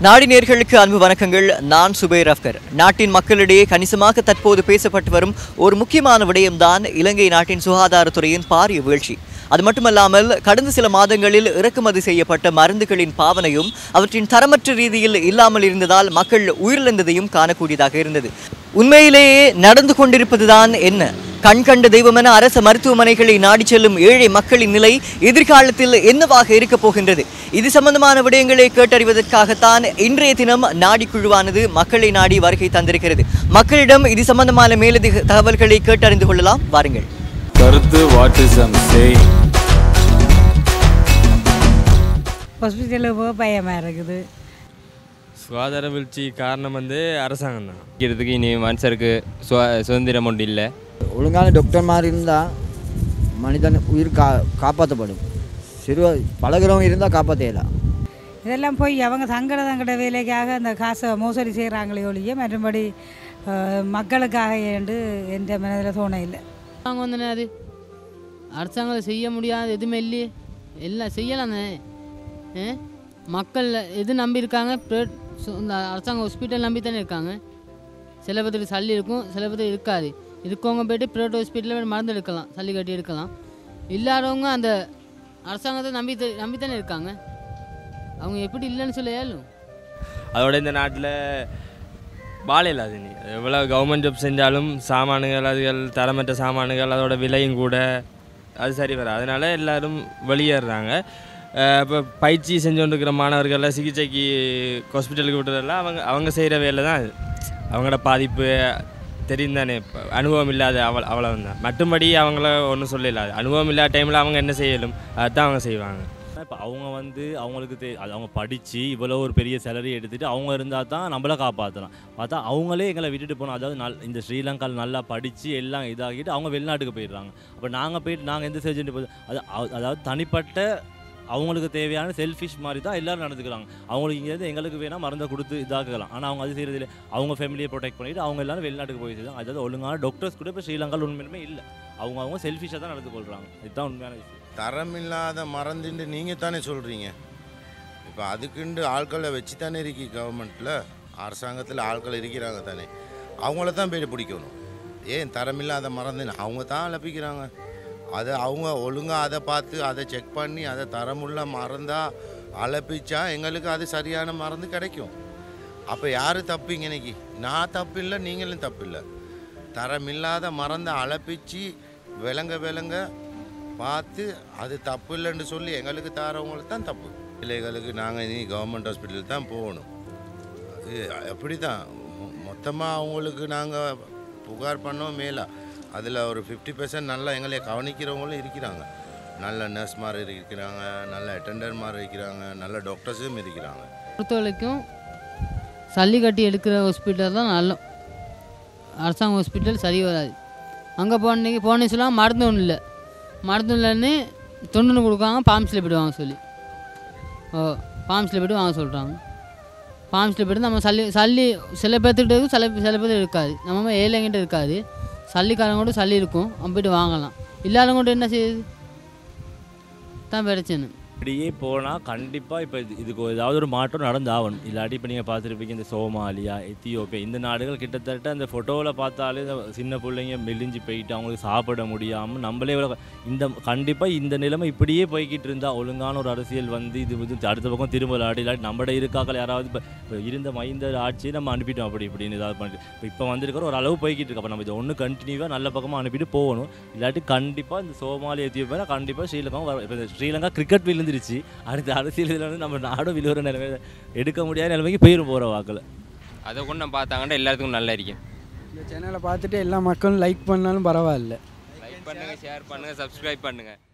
நாடி நேர்களுக்கு அன்பு வணக்கங்கள் நான் சுபைர் அஃப்கர் நாட்டின் மக்களிடையே கணிசமாக தற்போது பேசப்பட்டு வரும் ஒரு முக்கியமான விடயம்தான் இலங்கை நாட்டின் சுகாதாரத்துறையின் பாரிய வீழ்ச்சி அது மட்டுமல்லாமல் கடந்த சில மாதங்களில் இறக்குமதி செய்யப்பட்ட மருந்துகளின் பாவனையும் அவற்றின் தரமற்ற ரீதியில் இல்லாமல் இருந்ததால் மக்கள் உயிரிழந்ததையும் காணக்கூடியதாக இருந்தது உண்மையிலேயே நடந்து கொண்டிருப்பதுதான் என்ன கண் கண்ட தெய்வமென அரசு மருத்துவமனைகளை நாடி செல்லும் ஏழை மக்களின் நிலை எதிர்காலத்தில் என்னவாக இருக்கப் போகின்றது இது சம்பந்தமான விடயங்களை கேட்டறிவதற்காகத்தான் இன்றைய தினம் நாடி குழுவானது மக்களை நாடி வருகை தந்திருக்கிறது மக்களிடம் இது சம்பந்தமான மேலதிக தகவல்களை கேட்டறிந்து கொள்ளலாம் வாருங்கள் கருத்து வாட் இஸ் ஐம் சேயிங் ஹாஸ்பிட்டலுக்கு போக பயமாக இருக்குது சுகாதார வீழ்ச்சி காரணம் வந்து அரசாங்கம் தான் இருக்கிறதுக்கு இனி மனுஷருக்கு சுவ சுதந்திரம் ஒன்று இல்லை ஒழுங்கான டாக்டர் மாதிரி இருந்தால் மனிதன் உயிர் கா காப்பாற்றப்படும் சிறுவ பழகிறவங்க இருந்தால் காப்பாற்றலாம் இதெல்லாம் போய் அவங்க சங்கட சங்கட வேலைக்காக அந்த காசை மோசடி செய்கிறாங்களே ஒழிய மற்றபடி அஹ், மக்களுக்காக என்று எந்த மனதில் தோண இல்லை அரசாங்கம் தானே அது அரசாங்கம் செய்ய முடியாது எதுவுமே இல்லையே எல்லாம் செய்யலாம் தானே ஏ? மக்கள் எது நம்பி இருக்காங்க ப்ரைவேட் சு- இந்த அரசாங்க ஹாஸ்பிட்டல் நம்பி தானே இருக்காங்க சில பேருக்கு சளி இருக்கும் சில பேருக்கு இருக்காது இருக்கவங்க போயிட்டு ப்ரைவேட் ஹாஸ்பிட்டலில் போய் மருந்து எடுக்கலாம் சளி கட்டி எடுக்கலாம் இல்லாதவங்க அந்த அரசாங்கத்தை நம்பி த- நம்பி தானே இருக்காங்க அவங்க எப்படி இல்லைன்னு சொல்ல இயலும் அதோட இந்த நாட்டில் வாழை இல்லாது நீ எவ்வளோ கவர்மெண்ட் ஜாப் செஞ்சாலும் சாமானுகள் அதுகள் தரமற்ற சாமானுகள் அதோட விலையும் கூட அது சரி வராது அதனால எல்லாரும் வெளியேறுறாங்க இப்போ பயிற்சி செஞ்சு கொண்டிருக்கிற மாணவர்களை சிகிச்சைக்கு ஹாஸ்பிட்டலுக்கு விட்டுறதெல்லாம் அவங்க அவங்க செய்கிற வேலை தான் அது அவங்களோட பாதிப்பு தெரியும் தானே இப்ப அனுபவம் இல்லாத அவள் அவ்வளவுதான் மற்றும்படி அவங்கள ஒன்றும் சொல்லலாது அனுபவம் இல்லாத டைமில் அவங்க என்ன செய்யலும் அதுதான் அவங்க செய்வாங்க இப்போ அவங்க வந்து அவங்களுக்கு தெ அது அவங்க படித்து இவ்வளோ ஒரு பெரிய சேலரி எடுத்துகிட்டு அவங்க இருந்தால் தான் நம்மளை காப்பாற்றலாம் பார்த்தா அவங்களே எங்களை விட்டுட்டு போனோம் அதாவது நல் இந்த ஸ்ரீலங்காவில் நல்லா படித்து எல்லாம் இதாகிட்டு அவங்க வெளிநாட்டுக்கு போயிடுறாங்க அப்போ நாங்கள் போயிட்டு நாங்கள் எந்த சர்ஜன் போய் அது அ- அதாவது தனிப்பட்ட அவங்களுக்கு தேவையான செல்ஃபிஷ் மாதிரி தான் எல்லாரும் நடந்துக்கிறாங்க அவங்களுக்கு இங்கேருந்து எங்களுக்கு வேணால் மருந்தை கொடுத்து இதாக்கலாம் ஆனால் அவங்க அது செய்கிறதில்ல அவங்க ஃபேமிலியை ப்ரொடெக்ட் பண்ணிட்டு அவங்க எல்லாரும் வெளிநாட்டுக்கு போயிட்டு தான் அதாவது ஒழுங்கான டாக்டர்ஸ் கூட இப்போ ஸ்ரீலங்காவில் உண்மையுமே இல்லை அவங்க அவங்க செல்ஃபிஷாக தான் நடந்து கொள்கிறாங்க இதுதான் உண்மையான விஷயம் தரமில்லாத மறந்துட்டு நீங்கள் தானே சொல்கிறீங்க இப்போ அதுக்குண்டு ஆட்களை வச்சு தானே இருக்கி கவர்மெண்ட்டில் அரசாங்கத்தில் ஆட்கள் இருக்கிறாங்க தானே அவங்கள தான் போய் பிடிக்கணும் ஏன் தரமில்லாத மறந்துன்னு அவங்க தான் அலப்பிக்கிறாங்க அதை அவங்க ஒழுங்காக அதை பார்த்து அதை செக் பண்ணி அதை தரமுள்ள மறந்தால் அலப்பிச்சா எங்களுக்கு அது சரியான மருந்து கிடைக்கும் அப்போ யார் தப்புங்க இன்னைக்கு நான் தப்பு இல்லை நீங்களும் தப்பு இல்லை தரமில்லாத மறந்த அலப்பிச்சு விளங்க விளங்க பார்த்து அது தப்பு இல்லைன்னு சொல்லி எங்களுக்கு தாரவங்களுக்கு தான் தப்பு பிள்ளைகளுக்கு நாங்கள் இனி கவர்மெண்ட் ஹாஸ்பிட்டல் தான் போகணும் அது அப்படி தான் மொத்தமாக அவங்களுக்கு நாங்கள் புகார் பண்ணோம் மேலா அதில் ஒரு ஃபிஃப்டி பர்சன்ட் நல்லா எங்களை கவனிக்கிறவங்களும் இருக்கிறாங்க நல்ல நர்ஸ் மாதிரி இருக்கிறாங்க நல்ல அட்டெண்டர் மாதிரி இருக்கிறாங்க நல்ல டாக்டர்ஸும் இருக்கிறாங்க பொறுத்த வரைக்கும் சல்லி கட்டி எடுக்கிற ஹாஸ்பிட்டல் தான் நல்ல அரசாங்க ஹாஸ்பிட்டல் சரி வராது அங்கே போனீங்க போனே சொல்லலாம் மருந்து ஒன்றும் இல்லை மருந்து இல்லைன்னு தொண்டுன்னு கொடுக்காங்க பாம்ஸில் போய்ட்டு வாங்க சொல்லி ஓ பாம்ஸில் போய்ட்டு வாங்க சொல்கிறாங்க பாம்ஸில் போய்ட்டு நம்ம சல்லி சல்லி சில பேர்த்துக்கிட்ட இருக்கும் சில சில பேர்த்து இருக்காது நம்ம ஏழைங்கிட்ட இருக்காது சல்லிக்காரங்க கூட சல்லி இருக்கும் அவன் போய்ட்டு வாங்கலாம் இல்லாதவங்க கூட என்ன செய்யுது தான் பிரச்சனை இப்படியே போனால் கண்டிப்பாக இப்போ இது இதுக்கு ஏதாவது ஒரு மாற்றம் நடந்தாகணும் இல்லாட்டி இப்போ நீங்கள் பார்த்துருப்பீங்க இந்த சோமாலியா எத்தியோப்பியா இந்த நாடுகள் கிட்டத்தட்ட அந்த ஃபோட்டோவில் பார்த்தாலே இந்த சின்ன பிள்ளைங்க மெலிஞ்சு போயிட்டு அவங்களுக்கு சாப்பிட முடியாமல் நம்மளே இவ்வளோ இந்த கண்டிப்பாக இந்த நிலைமை இப்படியே போய்கிட்டு இருந்தால் ஒழுங்கான ஒரு அரசியல் வந்து இது வந்து அடுத்த பக்கம் திரும்ப விளையாடி இல்லாட்டி நம்மட இருக்காக்கள் யாராவது இப்போ இப்போ இருந்த மைந்த ஆட்சியை நம்ம அனுப்பிட்டோம் அப்படி இப்படின்னு ஏதாவது பண்ணிட்டு இப்போ இப்போ வந்திருக்கிற ஒரு அளவு போய்கிட்டு இருக்கு அப்போ நம்ம இதை ஒன்று கண்டினியூவாக நல்ல பக்கமாக அனுப்பிட்டு போகணும் இல்லாட்டி கண்டிப்பாக இந்த சோமாலி எத்தியோப்பியா கண்டிப்பாக ஸ்ரீலங்காவும் வர இப்போ இந்த ஸ்ரீலங்கா கிரிக்கெட் விழுந்துருச்சு அடுத்த அரசியல் இதில் வந்து நம்ம நாடும் விழுவுற நிலைமை எடுக்க முடியாத நிலைமைக்கு போயிடும் போகிற வாக்கில் அதை கொண்டு நம்ம பார்த்தாங்கன்னா எல்லாத்துக்கும் நல்லா இருக்கும் இந்த சேனலை பார்த்துட்டு எல்லா மக்களும் லைக் பண்ணாலும் பரவாயில்ல லைக் பண்ணுங்கள் ஷேர் பண்ணுங்கள் சப்ஸ்கிரைப் பண்ணுங்கள்